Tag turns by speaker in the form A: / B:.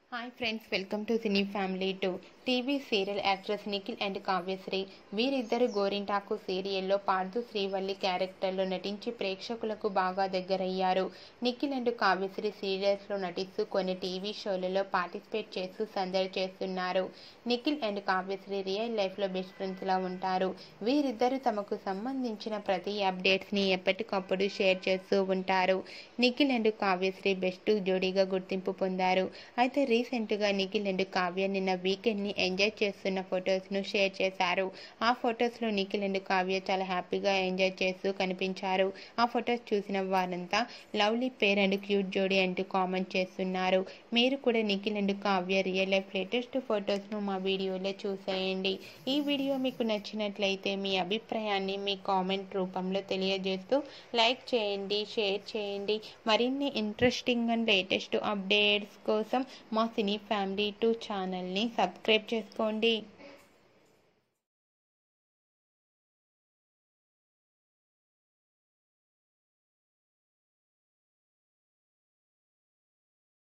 A: hi friends welcome to cine family two TV serial actress Nikhil and Kavyasri వీరిద్దరు గోరింటాకు సీరియల్లో పార్థు శ్రీవల్లి క్యారెక్టర్లో నటించి ప్రేక్షకులకు బాగా దగ్గరయ్యారు నిఖిల్ అండ్ కావ్యశ్రీ సీరియల్స్లో నటిస్తూ కొన్ని టీవీ షోలలో పార్టిసిపేట్ చేస్తూ సందడి చేస్తున్నారు నిఖిల్ అండ్ కావ్యశ్రీ రియల్ లైఫ్లో బెస్ట్ ఫ్రెండ్స్లా ఉంటారు వీరిద్దరు తమకు సంబంధించిన ప్రతి అప్డేట్స్ని ఎప్పటికప్పుడు షేర్ చేస్తూ ఉంటారు నిఖిల్ అండ్ కావ్యశ్రీ బెస్ట్ జోడీగా గుర్తింపు పొందారు అయితే రీసెంట్గా నిఖిల్ అండ్ కావ్య నిన్న వీకెండ్ని ఎంజాయ్ చేస్తున్న ఫొటోస్ను షేర్ చేశారు ఆ ఫొటోస్లో నిఖిల్ అండ్ కావ్య చాలా హ్యాపీగా ఎంజాయ్ చేస్తూ కనిపించారు ఆ ఫొటోస్ చూసిన వారంతా లవ్లీ పేర్ అండ్ క్యూట్ జోడీ అంటూ కామెంట్ చేస్తున్నారు మీరు కూడా Nikhil and Kavya real life latest ఫొటోస్ను మా వీడియోలో చూసేయండి ఈ వీడియో మీకు నచ్చినట్లయితే మీ అభిప్రాయాన్ని మీ కామెంట్ రూపంలో తెలియజేస్తూ లైక్ చేయండి షేర్ చేయండి మరిన్ని ఇంట్రెస్టింగ్ అండ్ లేటెస్ట్ అప్డేట్స్ కోసం మా సినీ ఫ్యామిలీ టూ ఛానల్ని సబ్స్క్రైబ్ చేసుకోండి